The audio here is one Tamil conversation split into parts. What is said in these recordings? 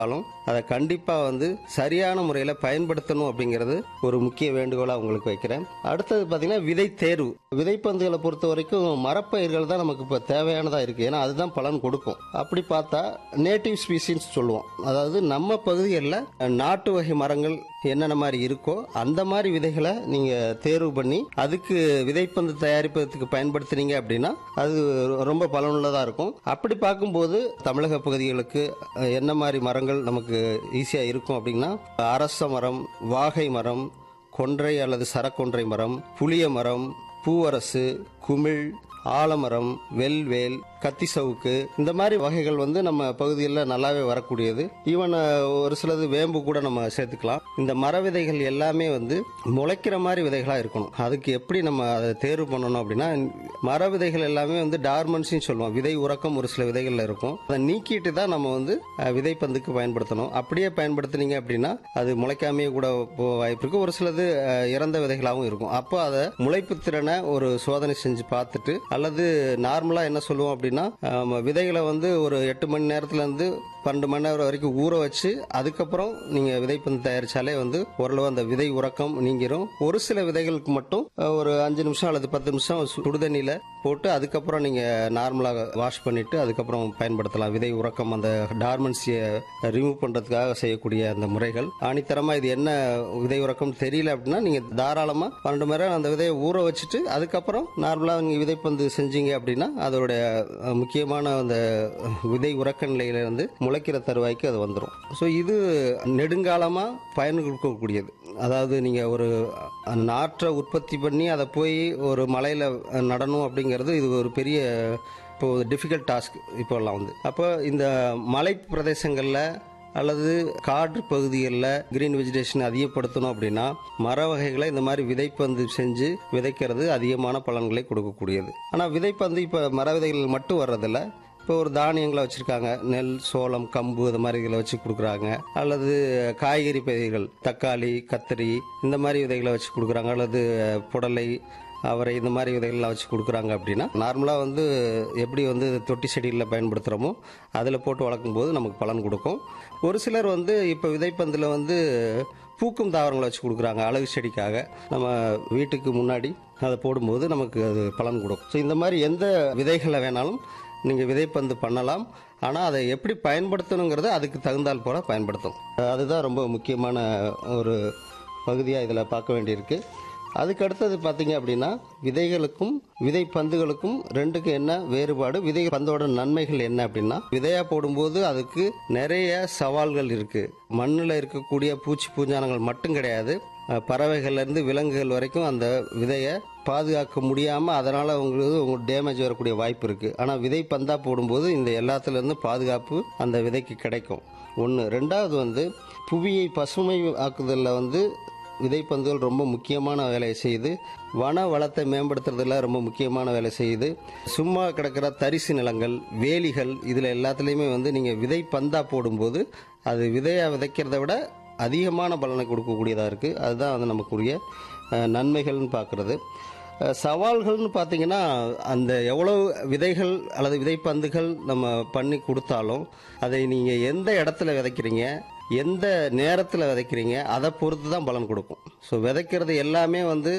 ஆலும் அதை கண்டிப்பா வந்து சரியான முறையில பயன்படுத்தணும் அப்படிங்கிறது ஒரு முக்கிய வேண்டுகோளா உங்களுக்கு வைக்கிறேன் அடுத்தது பாத்தீங்கன்னா விதை தேர்வு விதைப்பந்துகளை பொறுத்த வரைக்கும் மரப்பயிர்கள் தான் நமக்கு இப்ப தேவையானதா இருக்கு ஏன்னா அதுதான் பலன் கொடுக்கும் அப்படி பார்த்தா நேட்டிவ் ஸ்பீசிஸ் சொல்லுவோம் அதாவது நம்ம பகுதிகளில் நாட்டு வகை மரங்கள் என்னென்ன மாதிரி இருக்கோ அந்த மாதிரி விதைகளை நீங்க தேர்வு பண்ணி அதுக்கு விதைப்பந்து தயாரிப்பதற்கு பயன்படுத்துனீங்க அப்படின்னா அது ரொம்ப பலனுள்ளதா இருக்கும் அப்படி பார்க்கும்போது தமிழக பகுதிகளுக்கு அஹ், என்ன மாதிரி மரங்கள் நமக்கு ஈஸியா இருக்கும் அப்படின்னா அரச மரம் வாகை மரம் கொன்றை அல்லது சரக்கொன்றை மரம் புளிய மரம் பூவரசு குமிழ் ஆலமரம் வெல்வேல் கத்தி சவுக்கு இந்த மாதிரி வகைகள் வந்து நம்ம பகுதியில் நல்லாவே வரக்கூடியது ஈவன் ஒரு சிலது வேம்பு கூட நம்ம சேர்த்துக்கலாம் இந்த மர விதைகள் எல்லாமே வந்து முளைக்கிற மாதிரி விதைகளா இருக்கணும் அதுக்கு எப்படி நம்ம அதை தேர்வு பண்ணணும் அப்படின்னா மர விதைகள் எல்லாமே வந்து டார்மன்ஸ்னு சொல்லுவோம் விதை உறக்கம் ஒரு சில விதைகள்ல இருக்கும் அதை நீக்கிட்டு தான் நம்ம வந்து அஹ், விதைப்பந்துக்கு பயன்படுத்தணும் அப்படியே பயன்படுத்துனீங்க அப்படின்னா அது முளைக்காமையே கூட போக வாய்ப்பு இருக்கு ஒரு சிலது அஹ், இறந்த விதைகளாகவும் இருக்கும் அப்போ அதை முளைப்பு திறனை ஒரு சோதனை செஞ்சு பார்த்துட்டு அல்லது நார்மலா என்ன சொல்லுவோம் அப்படின்னா ஆம், விதைகளை வந்து ஒரு எட்டு மணி நேரத்துல இருந்து பன்னெண்டு மணி நேரம் வரைக்கும் ஊற வச்சு அதுக்கப்புறம் நீங்க விதைப்பந்து தயாரிச்சாலே வந்து ஓரளவு அந்த விதை உறக்கம் நீங்கிரும் ஒரு சில விதைகளுக்கு மட்டும் அஹ், ஒரு அஞ்சு நிமிஷம் அல்லது பத்து நிமிஷம் சு- சுடுதண்ணியில போட்டு அதுக்கப்புறம் நீங்க நார்மலா வாஷ் பண்ணிட்டு அதுக்கப்புறம் பயன்படுத்தலாம் விதை உறக்கம் அந்த டார்மன்சியை ரிமூவ் பண்றதுக்காக செய்யக்கூடிய அந்த முறைகள் ஆணித்தரமா இது என்ன விதை உறக்கம் தெரியல அப்படின்னா நீங்க தாராளமா பன்னெண்டு மணி நேரம் அந்த விதையை ஊற வச்சுட்டு அதுக்கப்புறம் நார்மலா நீங்க விதைப்பந்து செஞ்சீங்க அப்படின்னா அதோடைய அஹ், முக்கியமான அந்த விதை உறக்க நிலையில இருந்து முளைக்கிற தருவாய்க்கு அது வந்துடும் ஸோ இது நெடுங்காலமா பயன் கொடுக்கக்கூடியது அதாவது நீங்க ஒரு அஹ், நாற்றை உற்பத்தி பண்ணி அதை போய் ஒரு மலையில அஹ், நடணும் அப்படிங்கிறது இது ஒரு பெரிய இப்போ டிஃபிகல்ட் டாஸ்க் இப்போல்லாம் வந்து அப்போ இந்த மலை பிரதேசங்களில் அல்லது காடு பகுதிகளில் கிரீன் வெஜிடேஷன் அதிகப்படுத்தணும் அப்படின்னா மர வகைகளை இந்த மாதிரி விதைப்பந்து செஞ்சு விதைக்கிறது அதிகமான பலன்களை கொடுக்கக்கூடியது ஆனால் விதைப்பந்து இப்போ மர விதைகள் மட்டும் வர்றதில்ல இப்போ ஒரு தானியங்களை வச்சிருக்காங்க நெல் சோளம் கம்பு இந்த மாதிரி இதில் வச்சு கொடுக்குறாங்க அல்லது காய்கறி பயிர்கள் தக்காளி கத்திரி இந்த மாதிரி விதைகளை வச்சு கொடுக்குறாங்க அல்லது புடலை அவரை இந்த மாதிரி விதைகள்லாம் வச்சு கொடுக்குறாங்க அப்படின்னா நார்மலாக வந்து எப்படி வந்து தொட்டி செடிகளில் பயன்படுத்துகிறோமோ அதில் போட்டு வளர்க்கும் போது நமக்கு பலன் கொடுக்கும் ஒரு சிலர் வந்து இப்போ விதைப்பந்தில் வந்து பூக்கும் தாவரங்களை வச்சு கொடுக்குறாங்க அழகு செடிக்காக நம்ம வீட்டுக்கு முன்னாடி அதை போடும்போது நமக்கு அது பலன் கொடுக்கும் ஸோ இந்த மாதிரி எந்த விதைகளை வேணாலும் நீங்கள் விதைப்பந்து பண்ணலாம் ஆனால் அதை எப்படி பயன்படுத்தணுங்கிறத அதுக்கு தகுந்தால் போல பயன்படுத்தும் அதுதான் ரொம்ப முக்கியமான ஒரு பகுதியாக இதில் பார்க்க வேண்டியிருக்கு அதுக்கு அடுத்தது பார்த்தீங்க அப்படின்னா விதைகளுக்கும் விதை பந்துகளுக்கும் ரெண்டுக்கும் என்ன வேறுபாடு விதை பந்தோட நன்மைகள் என்ன அப்படின்னா விதையா போடும்போது அதுக்கு நிறைய சவால்கள் இருக்கு மண்ணில் இருக்கக்கூடிய பூச்சி பூஞ்சானங்கள் மட்டும் கிடையாது அஹ், பறவைகள்ல இருந்து விலங்குகள் வரைக்கும் அந்த விதையை பாதுகாக்க முடியாம அதனால உங்களுக்கு உங்களுக்கு டேமேஜ் வரக்கூடிய வாய்ப்பு இருக்கு ஆனா விதை பந்தா போடும்போது இந்த எல்லாத்துல இருந்து பாதுகாப்பு அந்த விதைக்கு கிடைக்கும் ஒன்று ரெண்டாவது வந்து புவியை பசுமை ஆக்குதலில் வந்து விதைப்பந்துகள் ரொம்ப முக்கியமான வேலையை செய்யுது வன வளத்தை மேம்படுத்துறதுல ரொம்ப முக்கியமான வேலை செய்யுது சும்மா கிடக்கிற தரிசு நிலங்கள் வேலிகள் இதில் எல்லாத்துலேயுமே வந்து நீங்கள் விதை பந்தா போடும்போது அது விதையா விதைக்கிறத விட அதிகமான பலனை கொடுக்கக்கூடியதாக இருக்குது அதுதான் வந்து நமக்குரிய அஹ், நன்மைகள்னு பார்க்குறது அஹ், சவால்கள்னு பார்த்தீங்கன்னா அந்த எவ்வளவு விதைகள் அல்லது விதைப்பந்துகள் நம்ம பண்ணி கொடுத்தாலும் அதை நீங்கள் எந்த இடத்துல விதைக்கிறீங்க எந்த நேரத்தில் விதைக்கிறீங்க அதை பொறுத்து தான் பலன் கொடுக்கும் ஸோ விதைக்கிறது எல்லாமே வந்து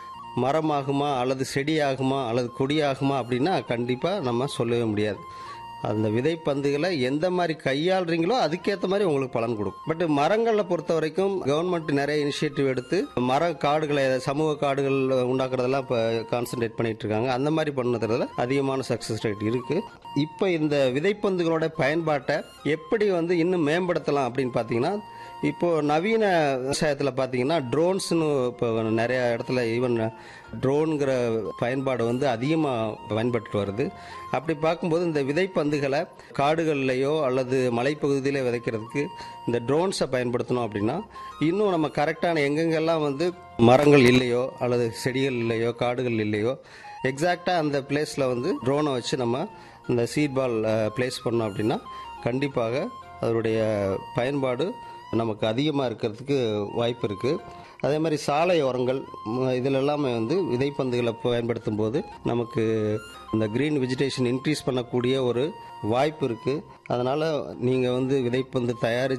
மரமாகுமா அல்லது செடியாகுமா அல்லது கொடியாகுமா அப்படின்னா கண்டிப்பாக நம்ம சொல்லவே முடியாது அந்த விதைப்பந்துகளை எந்த மாதிரி கையாளுறீங்களோ அதுக்கேற்ற மாதிரி உங்களுக்கு பலன் கொடுக்கும் பட் மரங்களை பொறுத்த வரைக்கும் கவர்மெண்ட் நிறைய இனிஷியேட்டிவ் எடுத்து மர காடுகளை சமூக காடுகள் உண்டாக்குறதெல்லாம் இப்போ கான்சென்ட்ரேட் பண்ணிட்டு இருக்காங்க அந்த மாதிரி பண்ணதுல அதிகமான சக்சஸ் ரேட் இருக்கு இப்போ இந்த விதைப்பந்துகளோட பயன்பாட்டை எப்படி வந்து இன்னும் மேம்படுத்தலாம் அப்படின்னு பார்த்தீங்கன்னா இப்போ நவீன விவசாயத்தில் பார்த்தீங்கன்னா ட்ரோன்ஸ்னு இப்போ நிறைய இடத்துல ஈவன் ட்ரோனுங்கிற பயன்பாடு வந்து அதிகமாக பயன்பட்டு வருது அப்படி பார்க்கும்போது இந்த விதைப்பந்துகளை காடுகள்லையோ அல்லது மலைப்பகுதியில விதைக்கிறதுக்கு இந்த ட்ரோன்ஸை பயன்படுத்தணும் அப்படின்னா இன்னும் நம்ம கரெக்டான எங்கெங்கெல்லாம் வந்து மரங்கள் இல்லையோ அல்லது செடிகள் இல்லையோ காடுகள் இல்லையோ எக்ஸாக்டாக அந்த பிளேஸில் வந்து ட்ரோனை வச்சு நம்ம இந்த சீட் பால் பிளேஸ் பண்ணோம் அப்படின்னா கண்டிப்பாக அதனுடைய பயன்பாடு நமக்கு அதிகமாக இருக்கிறதுக்கு வாய்ப்பு இருக்குது அதே மாதிரி சாலை உரங்கள் ம், இதில் எல்லாமே வந்து விதைப்பந்துகளை பயன்படுத்தும் போது நமக்கு இந்த கிரீன் வெஜிடேஷன் இன்க்ரீஸ் பண்ணக்கூடிய ஒரு வாய்ப்பு இருக்குது அதனால் நீங்கள் வந்து விதைப்பந்து தயாரித்து